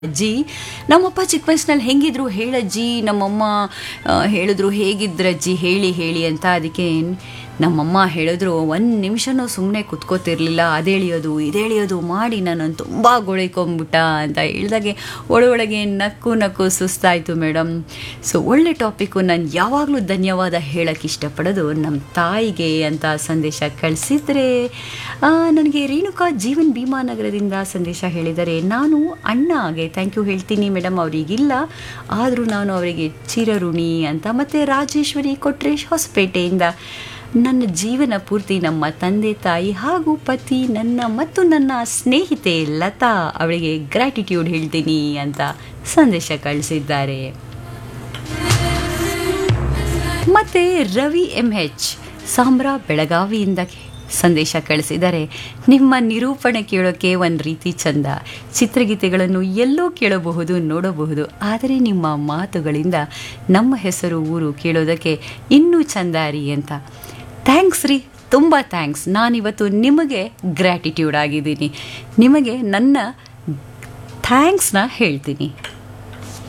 ಅಜ್ಜಿ ನಮ್ಮಪ್ಪ ಚಿಕ್ಕ ವಯಸ್ಸಿನಲ್ಲಿ ಹೆಂಗಿದ್ರು ಹೇಳಜ್ಜಿ ನಮ್ಮಮ್ಮ ಆ, ಹೇಳಿದ್ರು ಹೇಗಿದ್ರಜ್ಜಿ ಹೇಳಿ ಹೇಳಿ ಅಂತ ಅದಕ್ಕೆ ನಮ್ಮಮ್ಮ ಹೇಳಿದ್ರು ಒಂದು ನಿಮಿಷನೂ ಸುಮ್ಮನೆ ಕುತ್ಕೋತಿರ್ಲಿಲ್ಲ ಅದೇಳಿಯೋದು ಇದೇಳಿಯೋದು ಮಾಡಿ ನನ್ನನ್ನು ತುಂಬ ಗೊಳಿಕೊಂಬಿಟ್ಟ ಅಂತ ಹೇಳಿದಾಗೆ ಒಳೊಳಗೆ ನಕ್ಕು ನಕ್ಕು ಸುಸ್ತಾಯಿತು ಮೇಡಮ್ ಸೊ ಒಳ್ಳೆ ಟಾಪಿಕ್ಕು ನಾನು ಯಾವಾಗಲೂ ಧನ್ಯವಾದ ಹೇಳಕ್ಕೆ ಇಷ್ಟಪಡೋದು ನಮ್ಮ ತಾಯಿಗೆ ಅಂತ ಸಂದೇಶ ಕಳಿಸಿದ್ರೆ ನನಗೆ ರೇಣುಕಾ ಜೀವನ್ ಭೀಮಾ ನಗರದಿಂದ ಸಂದೇಶ ಹೇಳಿದರೆ ನಾನು ಅಣ್ಣಗೆ ಥ್ಯಾಂಕ್ ಯು ಹೇಳ್ತೀನಿ ಮೇಡಮ್ ಅವರಿಗಿಲ್ಲ ಆದರೂ ನಾನು ಅವರಿಗೆ ಚಿರಋಣಿ ಅಂತ ಮತ್ತು ರಾಜೇಶ್ವರಿ ಕೊಟ್ರೇಶ್ ಹೊಸಪೇಟೆಯಿಂದ ನನ್ನ ಜೀವನ ಪೂರ್ತಿ ನಮ್ಮ ತಂದೆ ತಾಯಿ ಹಾಗೂ ಪತಿ ನನ್ನ ಮತ್ತು ನನ್ನ ಸ್ನೇಹಿತೆ ಲತಾ ಅವಳಿಗೆ ಗ್ರ್ಯಾಟಿಟ್ಯೂಡ್ ಹೇಳ್ತೀನಿ ಅಂತ ಸಂದೇಶ ಕಳಿಸಿದ್ದಾರೆ ಮತ್ತೆ ರವಿ ಎಂ ಎಚ್ ಸಾಂಬ್ರಾ ಬೆಳಗಾವಿಯಿಂದ ಸಂದೇಶ ಕಳಿಸಿದ್ದಾರೆ ನಿಮ್ಮ ನಿರೂಪಣೆ ಕೇಳೋಕ್ಕೆ ಒಂದು ರೀತಿ ಚಂದ ಚಿತ್ರಗೀತೆಗಳನ್ನು ಎಲ್ಲೋ ಕೇಳಬಹುದು ನೋಡಬಹುದು ಆದರೆ ನಿಮ್ಮ ಮಾತುಗಳಿಂದ ನಮ್ಮ ಹೆಸರು ಊರು ಕೇಳೋದಕ್ಕೆ ಇನ್ನೂ ಚಂದ ರೀ ಅಂತ ಥ್ಯಾಂಕ್ಸ್ ರೀ ತುಂಬ ಥ್ಯಾಂಕ್ಸ್ ನಾನಿವತ್ತು ನಿಮಗೆ ಗ್ರ್ಯಾಟಿಟ್ಯೂಡ್ ಆಗಿದ್ದೀನಿ ನಿಮಗೆ ನನ್ನ ಥ್ಯಾಂಕ್ಸ್ನ ಹೇಳ್ತೀನಿ